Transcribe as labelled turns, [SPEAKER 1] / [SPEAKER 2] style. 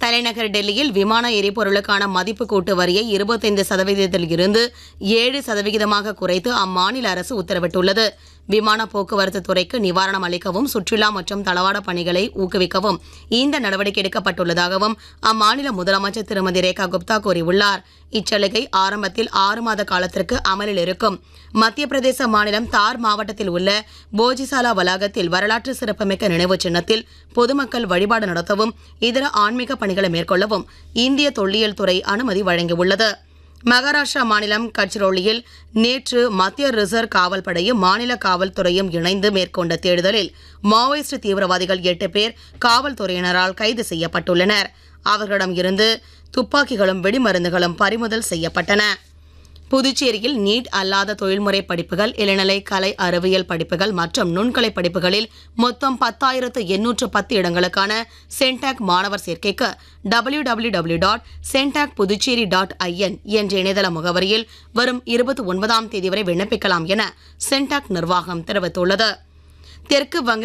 [SPEAKER 1] தலைநகர் டெல்லியில் விமான எரிபொருளுக்கான மதிப்பு கூட்டு வரியை இருபத்தைந்து சதவீதத்தில் இருந்து ஏழு சதவிகிதமாக குறைத்து அம்மாநில அரசு உத்தரவிட்டுள்ளது விமான போக்குவரத்து துறைக்கு நிவாரணம் அளிக்கவும் சுற்றுலா மற்றும் தளவாட பணிகளை ஊக்குவிக்கவும் இந்த நடவடிக்கை எடுக்கப்பட்டுள்ளதாகவும் அம்மாநில முதலமைச்சர் திருமதி ரேகா குப்தா கூறியுள்ளார் இச்சலுகை ஆரம்பத்தில் ஆறு மாத காலத்திற்கு அமலில் இருக்கும் மத்திய பிரதேச மாநிலம் தார் மாவட்டத்தில் உள்ள போஜிசாலா வளாகத்தில் வரலாற்று சிறப்புமிக்க நினைவு சின்னத்தில் பொதுமக்கள் வழிபாடு நடத்தவும் இதர ஆன்மீக பணிகளை மேற்கொள்ளவும் இந்திய தொல்லியல் துறை அனுமதி வழங்கியுள்ளது மகாராஷ்டிரா மாநிலம் கட்சிரோலியில் நேற்று மத்திய ரிசர்வ் காவல் படையும் மாநில காவல்துறையும் இணைந்து மேற்கொண்ட தேடுதலில் மாவோயிஸ்ட் தீவிரவாதிகள் எட்டு பேர் காவல்துறையினரால் கைது செய்யப்பட்டுள்ளனர் அவர்களிடம் இருந்து துப்பாக்கிகளும் வெடிமருந்துகளும் பறிமுதல் செய்யப்பட்டன புதுச்சேரியில் நீட் அல்லாத தொழில்முறை படிப்புகள் இளநிலை கலை அறிவியல் படிப்புகள் மற்றும் நுண்கலை படிப்புகளில் மொத்தம் பத்தாயிரத்து எண்ணூற்று பத்து இடங்களுக்கான சென்டாக் மாணவர் சேர்க்கைக்கு W W W dot CENTAC Puducherry dot I N என்ற இணையதள முகவரியில் வரும் இருபத்தி ஒன்பதாம் தேதி வரை விண்ணப்பிக்கலாம் என சென்டாக் நிர்வாகம் தெரிவித்துள்ளது தெற்கு வங்க